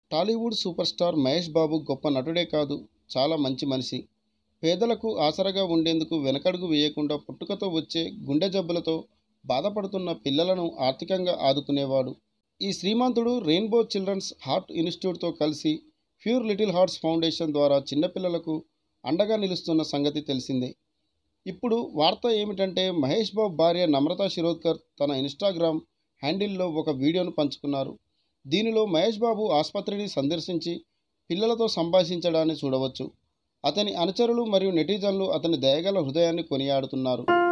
Tollywood super star Mahesh Babu గొప్ప నటుడే కాదు చాలా మంచి మనిషి పేదలకు ఆసరగా ఉండేందుకు వెనకడుగు వేయకుండా పుట్టుకతో వచ్చే గుండె జబ్బులతో బాధపడుతున్న పిల్లలను ఆర్థికంగా ఆదుకునేవాడు ఈ శ్రీమంతుడు రెయిన్బో చిల్డ్రన్స్ హార్ట్ ఇన్స్టిట్యూట్తో కలిసి ప్యూర్ లిటిల్ హార్ట్స్ ఫౌండేషన్ ద్వారా చిన్నపిల్లలకు అండగా నిలుస్తున్న సంగతి తెలిసిందే ఇప్పుడు వార్త ఏమిటంటే మహేష్ బాబు భార్య నమ్రత శిరోద్కర్ తన ఇన్స్టాగ్రామ్ హ్యాండిల్లో ఒక వీడియోను పంచుకున్నారు దీనిలో మహేష్ బాబు ఆసుపత్రిని సందర్శించి పిల్లలతో సంభాషించడాన్ని చూడవచ్చు అతని అనుచరులు మరియు నెటిజన్లు అతని దయగల హృదయాన్ని కొనియాడుతున్నారు